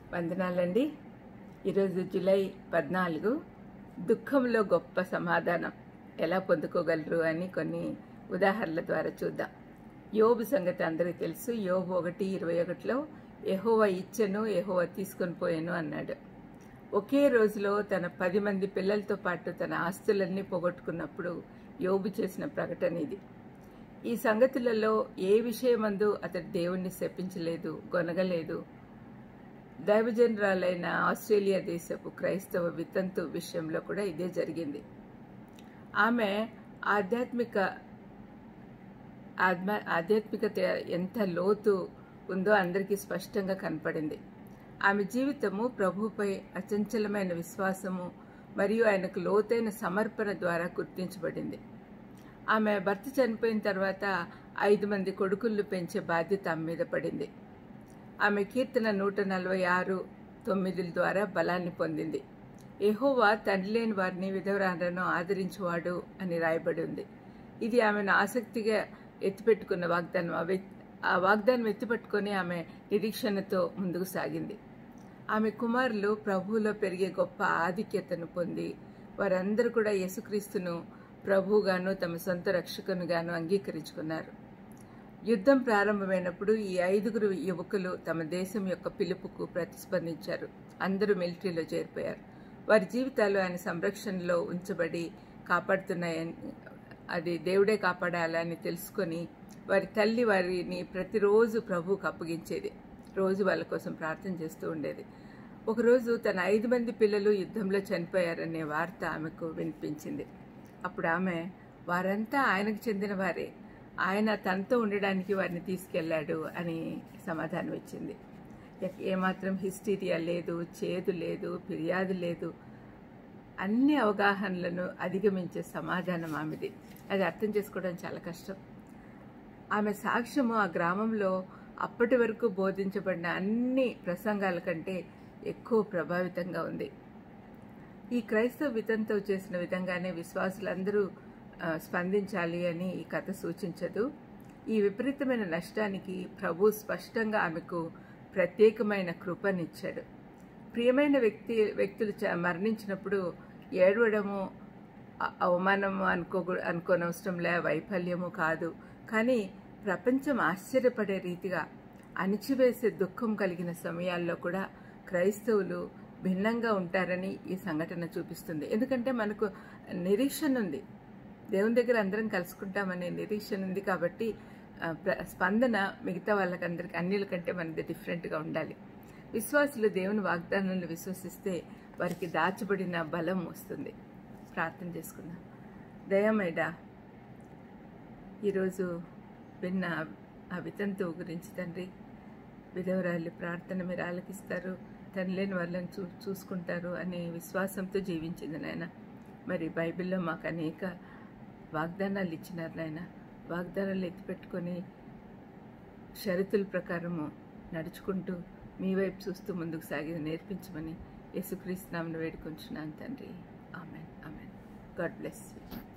వందనాలండి ఈరోజు జూలై పద్నాలుగు దుఃఖంలో గొప్ప సమాధానం ఎలా పొందుకోగలరు అని కొన్ని ఉదాహరణల ద్వారా చూద్దాం యోబు సంగతి అందరికీ తెలుసు యోబు ఒకటి ఇరవై ఒకటిలో ఎహోవ ఇచ్చెను ఎహోవ తీసుకొని పోయాను అన్నాడు ఒకే రోజులో తన పది మంది పిల్లలతో పాటు తన ఆస్తులన్నీ పోగొట్టుకున్నప్పుడు యోబు చేసిన ప్రకటన ఇది ఈ సంగతులలో ఏ విషయమందు అతడు దేవుణ్ణి శపించలేదు గొనగలేదు దైవజనరాలైన ఆస్ట్రేలియా దేశపు క్రైస్తవ వితంతు విషయంలో కూడా ఇదే జరిగింది ఆమె ఆధ్యాత్మిక ఆత్మ ఆధ్యాత్మికత ఎంత లోతు ఉందో అందరికీ స్పష్టంగా కనపడింది ఆమె జీవితము ప్రభుపై అచంచలమైన విశ్వాసము మరియు ఆయనకు లోతైన సమర్పణ ద్వారా గుర్తించబడింది ఆమె భర్త చనిపోయిన తర్వాత ఐదు మంది కొడుకులను పెంచే బాధ్యత ఆమె మీద పడింది ఆమె కీర్తన నూట నలభై ఆరు తొమ్మిదిల ద్వారా బలాన్ని పొందింది ఎహోవా తండ్రి లేని వారిని విధవరాలను ఆదరించువాడు అని రాయబడి ఉంది ఇది ఆమెను ఆసక్తిగా ఎత్తిపెట్టుకున్న వాగ్దానం ఆ వ్యక్- ఆ వాగ్దానం ఎత్తిపెట్టుకొని ఆమె నిరీక్షణతో ముందుకు సాగింది ఆమె కుమారులు ప్రభువులో పెరిగే గొప్ప ఆధిక్యతను పొంది వారందరూ కూడా యేసుక్రీస్తును ప్రభువుగాను తమ సొంత రక్షకునిగాను అంగీకరించుకున్నారు యుద్ధం ప్రారంభమైనప్పుడు ఈ ఐదుగురు యువకులు తమ దేశం యొక్క పిలుపుకు ప్రతిస్పందించారు అందరూ మిలిటరీలో చేరిపోయారు వారి జీవితాలు ఆయన సంరక్షణలో ఉంచబడి కాపాడుతున్నాయని అది దేవుడే కాపాడాలని తెలుసుకొని వారి తల్లి వారిని ప్రతిరోజు ప్రభువుకు అప్పగించేది రోజు వాళ్ళ కోసం ప్రార్థన చేస్తూ ఉండేది ఒకరోజు తన ఐదు మంది పిల్లలు యుద్ధంలో చనిపోయారనే వార్త ఆమెకు వినిపించింది అప్పుడు ఆమె వారంతా ఆయనకు చెందిన వారే ఆయన తనతో ఉండడానికి వారిని తీసుకెళ్లాడు అని సమాధానం ఇచ్చింది ఎక్- ఏమాత్రం హిస్టీరియా లేదు చేదు లేదు ఫిర్యాదు లేదు అన్ని అవగాహనలను అధిగమించే సమాధానం ఆమెది అది అర్థం చేసుకోవడం చాలా కష్టం ఆమె సాక్ష్యము ఆ గ్రామంలో అప్పటి వరకు బోధించబడిన అన్ని ప్రసంగాల కంటే ఎక్కువ ప్రభావితంగా ఉంది ఈ క్రైస్తవ వితంతో చేసిన విధంగానే విశ్వాసులందరూ ఆ, స్పందించాలి అని ఈ కథ సూచించదు ఈ విపరీతమైన నష్టానికి ప్రభు స్పష్టంగా ఆమెకు ప్రత్యేకమైన కృపనిచ్చాడు ప్రియమైన వ్యక్తి వ్యక్తులు చ- మరణించినప్పుడు ఏడవడము అ- అవమానము అనుకో అనుకోనవసరంలే వైఫల్యము కాదు కానీ ప్రపంచం ఆశ్చర్యపడే రీతిగా అణిచివేసే దుఃఖం కలిగిన సమయాల్లో కూడా క్రైస్తవులు భిన్నంగా ఉంటారని ఈ సంఘటన చూపిస్తుంది ఎందుకంటే మనకు నిరీక్షణ ఉంది దేవుని దగ్గర అందరం కలుసుకుంటామనే నిరీక్షణ ఉంది కాబట్టి ఆ, ప్ర- స్పందన మిగతా వాళ్ళకందరికి అన్నిల కంటే మనది డిఫరెంట్గా ఉండాలి విశ్వాసులు దేవుని వాగ్దానాలను విశ్వసిస్తే వారికి దాచబడిన బలం వస్తుంది ప్రార్థన చేసుకుందాం దయమైడా ఈరోజు విన్న ఆ వితంతువు గురించి తండ్రి విధవరాలు ప్రార్థన మీరు ఆలకిస్తారు తను లేని వాళ్ళని చూ చూసుకుంటారు అనే విశ్వాసంతో జీవించింది నాయన మరి బైబిల్లో మాకు అనేక వాగ్దానాలు ఇచ్చినారు నాయన వాగ్దానాలు ఎత్తిపెట్టుకొని షరతుల ప్రకారము నడుచుకుంటూ మీ వైపు చూస్తూ ముందుకు సాగి నేర్పించమని యేసుక్రీస్తు నామను వేడుకొంచున్నాను తండ్రి amen amen God bless you